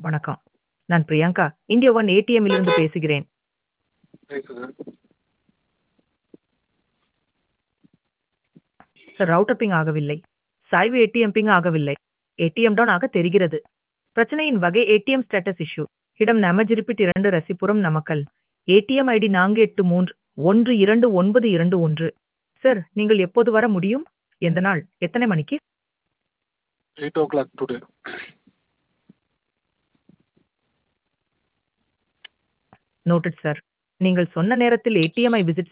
வணக்கம். நான் Priyanka. India one ஏடிஎம்மிலிருந்து பேசுகிறேன். கேக்குது. சார் ரவுட்டர் பிங் ஆகவில்லை. சாய்வு ஏடிஎம் பிங் ஆகவில்லை. ஏடிஎம் டவுன் ஆக தெரிகிறது. பிரச்சனையின் வகை ஏடிஎம் ஸ்டேட்டஸ் இஷ்யூ. இடம் நமஜிரிப்பிட் 2 Rasipuram Namakkal. ATM ID 48311221. Sir நீங்கள் எப்போது வர முடியும்? எந்த நாள்? எத்தனை மணிக்கு? 8:00 டுடே. Noted sir. நீங்கள் சொன்ன நேரத்தில் ஏடிஎம்ஐ விசிட்